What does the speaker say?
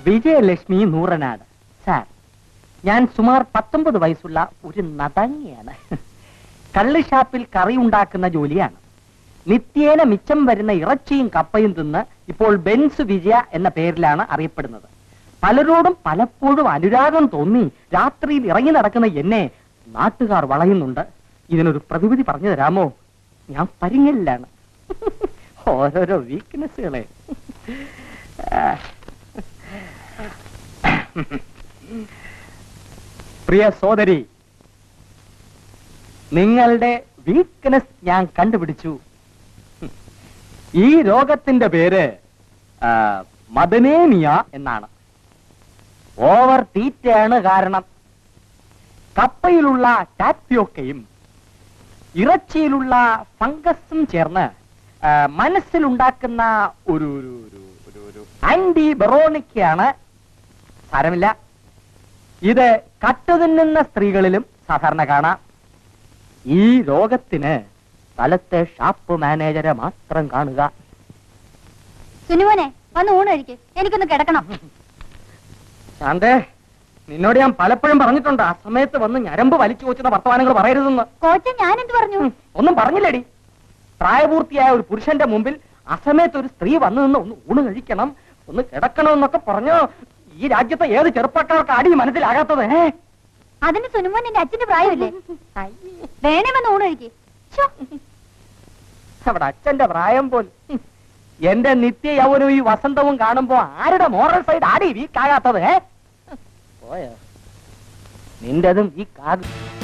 Vijayalakshmi Nooranad sir ഞാൻ സുമാർ പത്തൊമ്പത് വയസ്സുള്ള ഒരു നതങ്ങിയാണ് കള്ള് ഷാപ്പിൽ കറി ഉണ്ടാക്കുന്ന ജോലിയാണ് നിത്യേന മിച്ചം വരുന്ന ഇറച്ചിയും കപ്പയും തിന്ന് ഇപ്പോൾ ബെൻസ് വിജയ എന്ന പേരിലാണ് അറിയപ്പെടുന്നത് പലരോടും പലപ്പോഴും അനുരാഗം തോന്നി രാത്രിയിൽ ഇറങ്ങി നടക്കുന്ന എന്നെ നാട്ടുകാർ വളയുന്നുണ്ട് ഇതിനൊരു പ്രതിവിധി പറഞ്ഞു തരാമോ ഞാൻ പരിങ്ങലിലാണ് ഓരോരോ വീക്ക്നെസ്സുകളെ പ്രിയ സോദരി നിങ്ങളുടെ വീക്ക്നെസ് ഞാൻ കണ്ടുപിടിച്ചു ഈ രോഗത്തിന്റെ പേര് ആ, മദനേമിയ എന്നാണ് ഓവർ തീറ്റയാണ് കാരണം കപ്പയിലുള്ള ടാപ്പിയൊക്കെയും ഇറച്ചിയിലുള്ള ഫംഗസും ചേർന്ന് ആ, മനസ്സിലുണ്ടാക്കുന്ന ഒരു ഒരു ഒരു ഒരു ഒരു ആന്റി ബെറോണിക്കയാണ് സാരമില്ല ഇത് കട്ടുതിന്നുന്ന സ്ത്രീകളിലും സാധാരണ കാണാം ഈ രോഗത്തിന് സ്ഥലത്തെ ഷാപ്പ് മാനേജരെ മാത്രം കാണുക സുനുമോനെ വന്ന് ഊണ് കഴിക്ക് എനിക്കൊന്ന് കിടക്കണം ശാന്തേ നിന്നോട് ഞാൻ പലപ്പോഴും പറഞ്ഞിട്ടുണ്ട് ആ സമയത്ത് വന്ന് ഞരമ്പ് വലിച്ചു വെച്ചുന്ന വർത്തമാനങ്ങൾ പറയരുതെന്ന് കോച്ച ഞാൻ എന്ത് പറഞ്ഞു ഉം, ഒന്നും പറഞ്ഞില്ലടി പ്രായപൂർത്തിയായ ഒരു പുരുഷന്റെ മുമ്പിൽ അസമയത്ത് ഒരു സ്ത്രീ വന്നു നിന്ന് ഒന്ന് ഊണ് കഴിക്കണം ഒന്ന് കിടക്കണം എന്നൊക്കെ പറഞ്ഞു ഈ രാജ്യത്തെ ഏത് ചെറുപ്പക്കാർക്ക് അടി മനസ്സിലാകാത്തത് ഏ അതിന് സുനുമോൻ എന്റെ അച്ഛന്റെ പ്രായമല്ലേ വേണേ വന്ന് ഊണ് കഴിക്ക് ശ്ശോ. അവിടെ അച്ഛന്റെ പ്രായം പോൽ ഹും. എന്റെ നിത്യ യൗവനവും ഈ വസന്തവും കാണുമ്പോ ആരുടെ മോറൽ സൈഡ് ആടി വീക്കാകാത്തത് ഏ പോയോ നിന്റെതും ഈ കാ